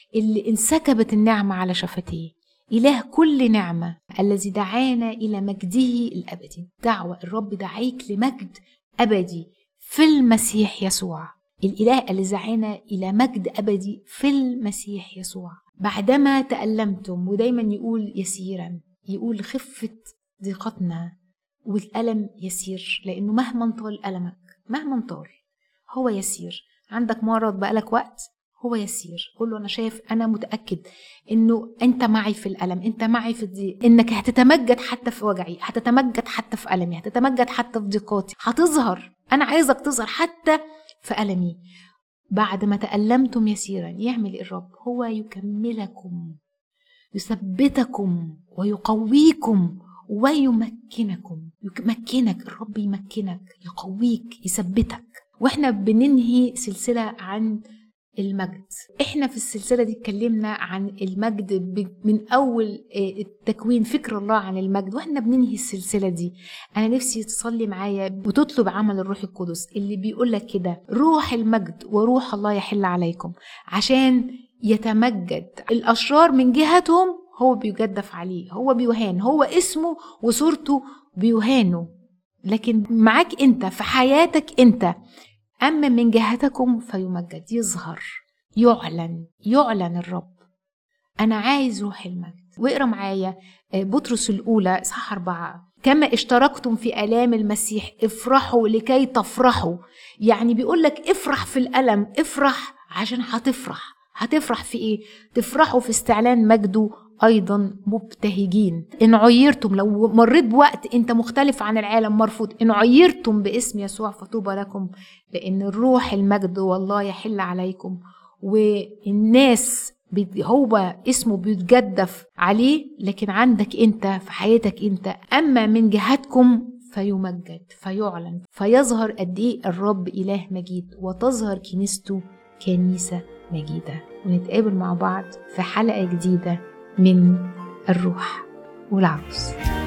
اللي انسكبت النعمة على شفتيه إله كل نعمة الذي دعانا إلى مجده الأبدي دعوة الرب دعيك لمجد أبدي في المسيح يسوع الإله اللي دعانا إلى مجد أبدي في المسيح يسوع بعدما تألمتم ودايما يقول يسيرا يقول خفة ضيقتنا والألم يسير لأنه مهما طال ألمك مهما طال هو يسير عندك مرض بقالك وقت هو يسير قول له انا شايف انا متاكد انه انت معي في الالم انت معي في الضيق انك هتتمجد حتى في وجعي هتتمجد حتى في المي هتتمجد حتى في ضيقاتي هتظهر انا عايزك تظهر حتى في المي بعد ما تألمتم يسيرا يعمل الرب هو يكملكم يثبتكم ويقويكم ويمكنكم يمكنك الرب يمكنك يقويك يثبتك واحنا بننهي سلسلة عن المجد احنا في السلسله دي اتكلمنا عن المجد من اول التكوين فكر الله عن المجد واحنا بننهي السلسله دي انا نفسي تصلي معايا وتطلب عمل الروح القدس اللي بيقول لك كده روح المجد وروح الله يحل عليكم عشان يتمجد الاشرار من جهتهم هو بيجدف عليه هو بيهان هو اسمه وصورته بيهانوا لكن معاك انت في حياتك انت أما من جهتكم فيمجد يظهر يعلن يعلن الرب أنا عايز روح المجد واقرا معايا بطرس الأولى إصحاح أربعة كما اشتركتم في آلام المسيح افرحوا لكي تفرحوا يعني بيقول لك افرح في الألم افرح عشان هتفرح هتفرح في ايه تفرحوا في استعلان مجده ايضا مبتهجين ان عيرتم لو مريت بوقت انت مختلف عن العالم مرفوض ان عيرتم باسم يسوع فطوبى لكم لان الروح المجد والله يحل عليكم والناس هو اسمه بيتجدف عليه لكن عندك انت في حياتك انت اما من جهتكم فيمجد فيعلن فيظهر قد ايه الرب اله مجيد وتظهر كنيسته كنيسه مجيده ونتقابل مع بعض في حلقه جديده من الروح والعروس